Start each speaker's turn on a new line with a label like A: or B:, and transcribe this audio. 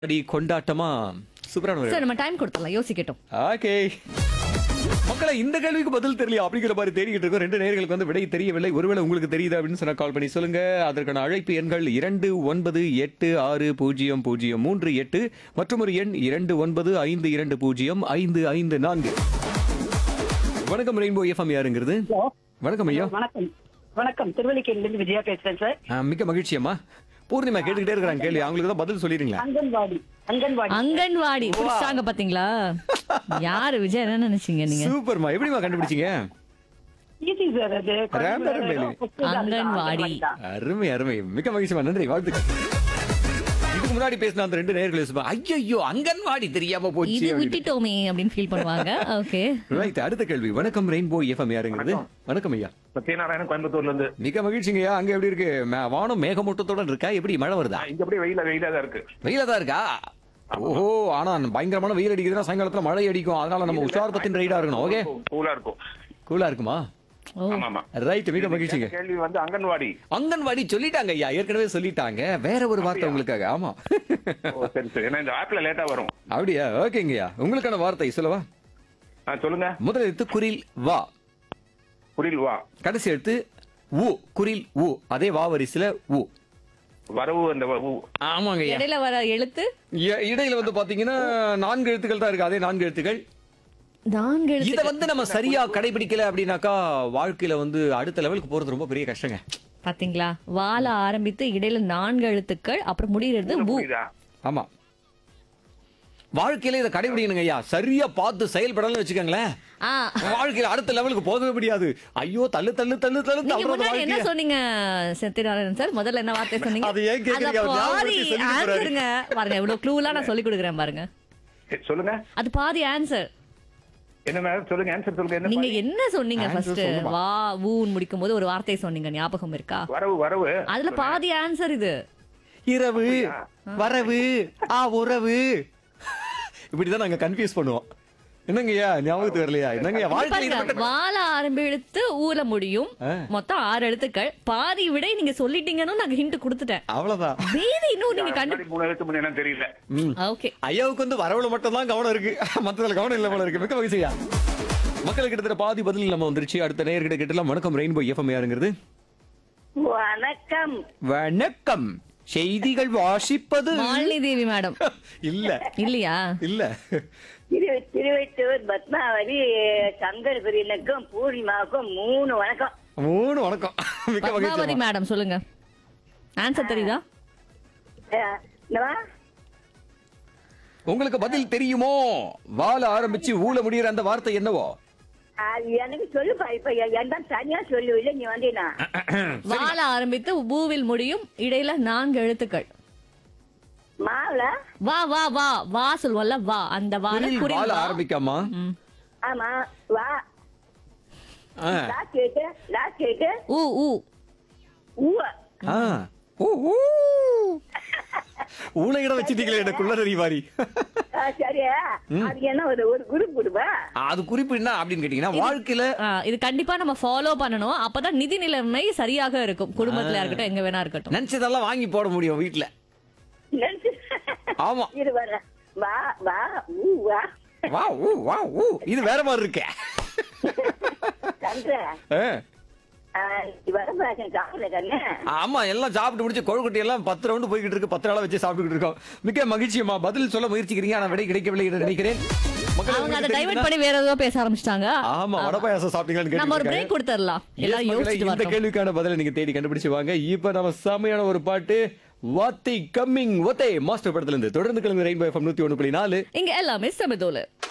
A: அடி கொண்டாட்டமா சூப்பரான ஒரு
B: சார் நம்ம டைம் கொடுத்துடலாம் யோசிக்கட்டும்
A: ஓகே மக்களை இந்த கேள்விக்கு பதில் தெரியல அப்படிங்கிற மாதிரி தேடிக்கிட்டு இருக்கோம் ரெண்டு நேர்களுக்கு வந்து விடை தெரியவில்லை ஒருவேளை உங்களுக்கு தெரியுது அப்படின்னு சொன்னா கால் பண்ணி சொல்லுங்க அதற்கான அழைப்பு எண்கள் இரண்டு ஒன்பது எட்டு ஆறு பூஜ்ஜியம் பூஜ்ஜியம் மூன்று எட்டு மற்றும் ஒரு எண் இரண்டு ஒன்பது ஐந்து இரண்டு பூஜ்ஜியம் ஐந்து ஐந்து நான்கு வணக்கம் ரெயின்போ எஃப்எம் யாருங்கிறது
C: ஹலோ
A: வணக்கம் ஐயா
C: வணக்கம் வணக்கம் திருவல்லிக்கேணிலிருந்து விஜயா பேசுறேன் சார்
A: ஆ, மிக்க மகிழ்ச்சி அம்மா பூர்ணிமா கேட்டுக்கிட்டே இருக்கிறாங்க கேள்வி அவங்களுக்கு தான் பதில் சொல்லிடுங்களா
C: அங்கன்வாடி அங்கன்வாடி
B: அங்கன்வாடி புடிச்சாங்க பாத்தீங்களா யாரு விஜய் என்ன நினைச்சீங்க நீங்க
A: சூப்பர்மா எப்படிமா கண்டுபிடிச்சீங்க
C: ஈஸி சார் அது
A: ரேண்டம் வேலி.
B: அங்கன்வாடி.
A: அருமை அருமை மிக்க மகிழ்ச்சிமா நன்றி வாழ்த்துக்கள் இதுக்கு முன்னாடி பேசின அந்த ரெண்டு நேர்களை சும்மா ஐயோ அங்கன்வாடி தெரியாம போச்சு
B: இது விட்டுட்டோமே அப்படின்னு ஃபீல் பண்ணுவாங்க ஓகே
A: ரைட் அடுத்த கேள்வி வணக்கம் ரெயின்போ எஃப்எம் யாருங்கிறது வணக்கம் ஐயா
D: சத்யநாராயணன் கோயம்புத்தூர்ல இருந்து
A: மிக மகிழ்ச்சிங்கய்யா அங்க எப்படி இருக்கு மே- வானம் மேகமூட்டத்தோட இருக்கா எப்படி மழை வருதா
D: இங்க அப்படியே வெயில வெயிலா தான் இருக்கு
A: வெயிலா தான் இருக்கா ஓஹோ ஆனா பயங்கரமான வெயில் அடிக்குதுன்னா சாயங்காலத்துல மழை அடிக்கும் அதனால நம்ம உஷார்பத்தின் ரைடா இருக்கணும் ஓகே
D: கூலா இருக்கும்
A: கூலா இருக்குமா
B: ஓ
D: ஆமா ஆமா
A: ரைட் மிக மகிழ்ச்சிங்க
D: கேள்வி வந்து அங்கன்வாடி
A: அங்கன்வாடி சொல்லிட்டாங்க ஐயா ஏற்கனவே சொல்லிட்டாங்க வேற ஒரு வார்த்தை உங்களுக்காக ஆமா
D: ஓ சரி சரி ஏன்னா இந்த ஆப்ல லேட்டா வரும்
A: அப்படியா ஓகேங்கய்யா உங்களுக்கான வார்த்தை சொல்லவா
D: ஆ, சொல்லுங்க
A: முதல் எழுத்து குரில் வா
D: புரியல் வா
A: கடைசி எழுத்து ஊ குரில் ஊ அதே வா வரிசையில ஊ
D: வரவு அந்த வ- ஊ.
A: ஆமாங்க ஐயா
B: இடையில வர எழுத்து
A: இ- இடையில வந்து பாத்தீங்கன்னா நான்கு எழுத்துக்கள் தான் இருக்கு அதே நான்கு எழுத்துக்கள்
B: நான்கு எழுத்து
A: இத வந்து நம்ம சரியா கடைபிடிக்கல அப்படின்னாக்கா வாழ்க்கையில வந்து அடுத்த லெவலுக்கு போறது ரொம்ப பெரிய கஷ்டங்க
B: பாத்தீங்களா வாழ ஆரம்பித்து இடையில நான்கு எழுத்துக்கள் அப்புறம் முடிகிறது ஊ
D: புரியுதா
A: ஆமா வாழ்க்கையில இதை கடைபிடிக்கணுங்க ஐயா சரியா பார்த்து செயல்படலன்னு வச்சுக்கோங்களேன்
B: ஆ
A: வாழ்க்கையில அடுத்த லெவலுக்கு போகவே முடியாது ஐயோ தள்ளு தள்ளு தள்ளு தள்ளு
B: நீங்க
A: தள்ளுறது
B: முன்னாடி என்ன
A: வாழ்க்கைய
B: சொன்னீங்க சத்யநாராயணன் சார் முதல்ல என்ன வார்த்தை சொன்னீங்க
A: அது ஏன் கேக்குறீங்க?
B: அதுல
A: அவர் ஞாபகம்
B: பாதி
A: வச்சு சொல்லிட்டு போறாரு.
B: ஆன்சருங்க பாருங்க இவ்வளவு க்ளூலாம் நான் சொல்லி கொடுக்குறேன் பாருங்க
D: சரி, சொல்லுங்க
B: அது பாதி ஆன்சர்
D: என்ன மேடம் சொல்லுங்க ஆன்சர் சொல்லுங்க என்ன
B: நீங்க
D: பாதி?
B: என்ன சொன்னீங்க
A: Answer
B: ஃபர்ஸ்ட்
A: சொல்லுமா?
B: வா ஊன்னு முடிக்கும் போது ஒரு வார்த்தை சொன்னீங்க ஞாபகம் இருக்கா
D: வரவு வரவு
B: அதுல பாதி ஆன்சர் இது
A: இரவு வரவு ஆ உறவு இப்படிதான் நாங்க கன்ஃபியூஸ் பண்ணுவோம் என்னங்கய்யா ஞாபகத்துக்கு வரலையா என்னங்கய்யா வாழ்க்கையில இது
B: பாருங்க
A: மட்டும்
B: வாழ ஆரம்பித்து ஊல முடியும்
A: ஆ. மொத்தம்
B: ஆறு எழுத்துக்கள் பாதி விடை நீங்க சொல்லிட்டீங்கன்னு நாங்க ஹிண்ட் கொடுத்துட்டேன்
A: அவ்வளவுதான்
B: மீதி இன்னும் நீங்க கண்டு
D: முன்னாடி மூணு எழுத்து முன்ன என்னன்னு தெரியல
A: ம்.
B: ஓகே
A: ஐயாவுக்கு வந்து வரவுல மட்டும் தான் கவனம் இருக்கு மத்ததுல கவனம் இல்ல போல இருக்கு மிக்க மகிழ்ச்சியா மக்களுக்கு கிட்டத்தட்ட பாதி பதில் நம்ம வந்துருச்சு அடுத்த நேயர்கிட்ட கேட்டலாம் வணக்கம் ரெயின்போ எஃப்எம் யாருங்கிறது
C: வணக்கம்
A: வணக்கம் செய்திகள் வாசிப்பது
B: மாலினி தேவி மேடம்
A: இல்ல
B: இல்லையா
A: இல்ல
C: திரு திருவெட்டூர் பத்மாவதி சங்கர் பிரியனுக்கும் பூர்ணிமாவுக்கும் மூணு வணக்கம்
A: மூணு வணக்கம் மிக்க
B: பத்மாவதி
A: மகிழ்ச்சி
B: மேடம் சொல்லுங்க ஆன்சர் தெரியுதா
C: அஹ், என்னவா?
A: உங்களுக்கு பதில் தெரியுமோ வாழ ஆரம்பிச்சு ஊழ முடியற அந்த வார்த்தை என்னவோ
C: அது எனக்கு சொல்லுப்பா இப்ப என் தான் தனியா சொல்லுவில்லை நீ வந்தீனா
B: வாழ ஆரம்பித்து பூவில் முடியும் இடையில நான்கு எழுத்துக்கள்
C: மாவுல
B: வா வா வா வா சொல்லுவோம்ல வா அந்த வாழ
A: குரில்
B: குறில்
A: வாழ
B: வா.
A: ஆரம்பிக்காமா
B: ம்.
C: ஆமா வா
A: ஆ.
C: லாஸ்ட் கேட்டு லாஸ்ட் கேட்டு
B: ஊ ஊ
C: ஊவ
A: ஆ. ஊ, ஊ. ஊழையிட வச்சிட்டீங்களே என்ன குள்ளநரி மாதிரி
C: அஹ், சரியா அது என்ன ஒரு ஒரு குரூப் கொடுப்பா
A: அது குறிப்பு என்ன அப்படின்னு கேட்டீங்கன்னா வாழ்க்கையில
B: ஆ, இது கண்டிப்பா நம்ம ஃபாலோ பண்ணணும் அப்பதான் நிதி நிலைமை சரியாக இருக்கும் குடும்பத்துல இருக்கட்டும் எங்க வேணா இருக்கட்டும்
A: நினைச்சதெல்லாம் வாங்கி போட முடியும் வீட்டுல
C: நினைச்சு
A: ஆமா
C: இரு வர வா வா ஊ வா
A: வா ஊ வா ஊ இது வேற மாதிரி இருக்கே
C: கண்ட
A: ஆ.
C: வரப்பாசன் சாப்பிடல கண்ணு
A: ஆமா எல்லாம் சாப்பிட்டு முடிச்சு கொழுக்கட்டை எல்லாம் பத்து ரவுண்டு போய்கிட்டு இருக்கு பத்து நாளா வச்சு சாப்பிட்டுக்கிட்டு இருக்கோம் மிக்க மகிழ்ச்சியம்மா பதில் சொல்ல முயற்சிக்கிறீங்க ஆனா விடை கிடைக்கவில்லை என்று நினைக்கிறேன் மக்கள்
B: அவங்க அதை
A: உங்களுக்கு
B: டைவர்ட்
A: தெரியுதா?
B: பண்ணி வேற ஏதோ பேச ஆரம்பிச்சிட்டாங்க
A: ஆமா வட பாயாசம் சாப்பிட்டீங்களான்னு
B: நம்ம ஒரு
A: கேட்டுருக்காங்க.
B: பிரேக் கொடுத்துடலாம் எல்லாம்
A: Yes, மக்களே,
B: யோசிச்சுட்டு
A: இந்த
B: வரட்டும்
A: கேள்விக்கான பதிலை நீங்க தேடி கண்டுபிடிச்சு வாங்க இப்ப நம்ம செமையான ஒரு பாட்டு வாத்தி கம்மிங் ஒத்தே மாஸ்டர் படத்துல இருந்து தொடர்ந்து கிளம்பி ரெயின்போ எஃப்எம் நூத்தி ஒண்ணு புள்ளி நாலு
B: இங்க எல்லாமே சமதோல